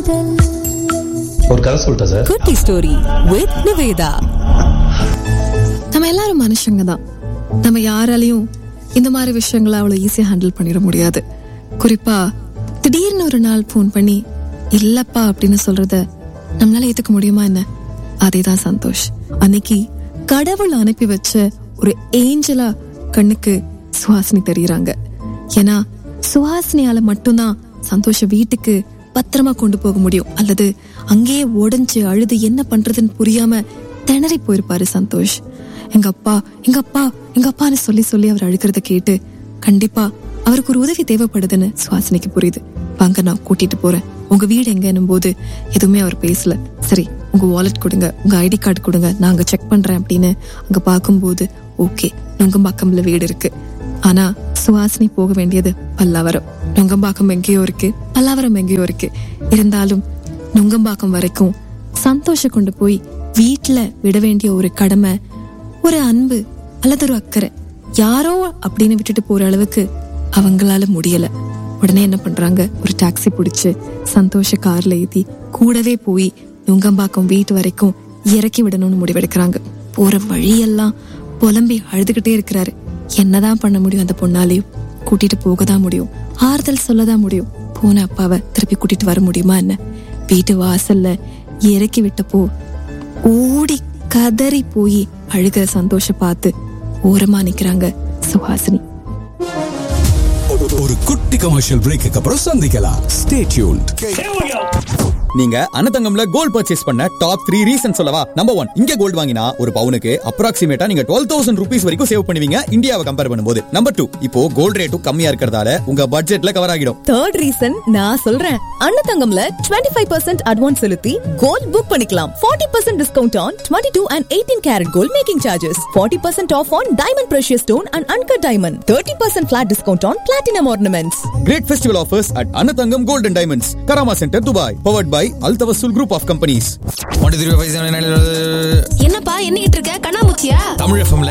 காதல் ஒரு கதை சொல்லிட்டேன் சார் குட்டி ஸ்டோரி வித் நிவேதா நம்ம எல்லாரும் மனுஷங்க தான் நம்ம யாராலையும் இந்த மாதிரி விஷயங்களை அவ்வளவு ஈஸியா ஹேண்டில் பண்ணிட முடியாது குறிப்பா திடீர்னு ஒரு நாள் ஃபோன் பண்ணி இல்லப்பா அப்படின்னு சொல்றத நம்மளால ஏத்துக்க முடியுமா என்ன அதேதான் சந்தோஷ் அன்னைக்கு கடவுள் அனுப்பி வச்ச ஒரு ஏஞ்சலா கண்ணுக்கு சுஹாசினி தெரியுறாங்க ஏன்னா சுஹாசினியால மட்டும்தான் சந்தோஷ வீட்டுக்கு பத்திரமா கொண்டு போக முடியும் அல்லது அங்கேயே உடைஞ்சு அழுது என்ன பண்றதுன்னு புரியாம திணறி போயிருப்பாரு சந்தோஷ் எங்க அப்பா எங்க அப்பா எங்க அப்பான்னு சொல்லி சொல்லி அவர் அழுகிறத கேட்டு கண்டிப்பா அவருக்கு ஒரு உதவி தேவைப்படுதுன்னு சுவாசனைக்கு புரியுது வாங்க நான் கூட்டிட்டு போறேன் உங்க வீடு எங்கன்னும் போது எதுவுமே அவர் பேசல சரி உங்க வாலெட் கொடுங்க உங்க ஐடி கார்டு கொடுங்க நான் அங்க செக் பண்றேன் அப்படின்னு அங்க பார்க்கும்போது ஓகே நுங்கம்பாக்கம்ல வீடு இருக்கு ஆனா சுவாசினி போக வேண்டியது பல்லாவரம் நுங்கம்பாக்கம் எங்கேயோ இருக்கு பல்லாவரம் எங்கேயோ இருக்கு இருந்தாலும் நுங்கம்பாக்கம் வரைக்கும் சந்தோஷ கொண்டு போய் வீட்டுல விட வேண்டிய ஒரு கடமை ஒரு அன்பு அல்லது ஒரு அக்கறை யாரோ அப்படின்னு விட்டுட்டு போற அளவுக்கு அவங்களால முடியல உடனே என்ன பண்றாங்க ஒரு டாக்ஸி பிடிச்சு சந்தோஷ கார்ல ஏத்தி கூடவே போய் நுங்கம்பாக்கம் வீட்டு வரைக்கும் இறக்கி விடணும்னு முடிவெடுக்கிறாங்க போற வழியெல்லாம் புலம்பி அழுதுகிட்டே இருக்கிறாரு என்னதான் பண்ண முடியும் அந்த பொண்ணாலையும் கூட்டிட்டு போக தான் முடியும் ஆறுதல் சொல்லதான் முடியும் போன அப்பாவை திருப்பி கூட்டிட்டு வர முடியுமா என்ன வீட்டு வாசல்ல இறக்கி விட்டப்போ ஓடி கதறி போய் அழுகிற சந்தோஷ பார்த்து ஓரமா நிக்கிறாங்க சுஹாசினி ஒரு குட்டி கமர்ஷியல் பிரேக்கு அப்புறம் சந்திக்கலாம் ஸ்டே டியூன்ட் நீங்க அன்னதங்கம்ல கோல்ட் பர்ச்சேஸ் பண்ண டாப் த்ரீ ரீசன் சொல்லவா நம்பர் ஒன் இங்க கோல்ட் வாங்கினா ஒரு பவுனுக்கு அப்ராக்சிமேட்டா நீங்க டுவெல் தௌசண்ட் ருபீஸ் வரைக்கும் சேவ் பண்ணுவீங்க இந்தியாவை கம்பேர் பண்ணும்போது நம்பர் டூ இப்போ கோல்ட் ரேட்டும் கம்மியா இருக்கிறதால உங்க பட்ஜெட்ல கவர் ஆகிடும் தேர்ட் ரீசன் நான் சொல்றேன் அன்னதங்கம்ல 25% ஃபைவ் பர்சன்ட் அட்வான்ஸ் செலுத்தி கோல்ட் புக் பண்ணிக்கலாம் 40% percent discount on twenty two and eighteen carat gold making charges 40% percent off on diamond precious stone and uncut diamond thirty percent flat discount on platinum ornaments great festival offers at Annathangam gold and diamonds Karama centre Dubai powered by அல்தவசுல் group of companies ஒன்று திருப்பி என்னப்பா எண்ணிக்கிட்டு இருக்க கண்ணாமூச்சியா தமிழ் எஃப்எம்ல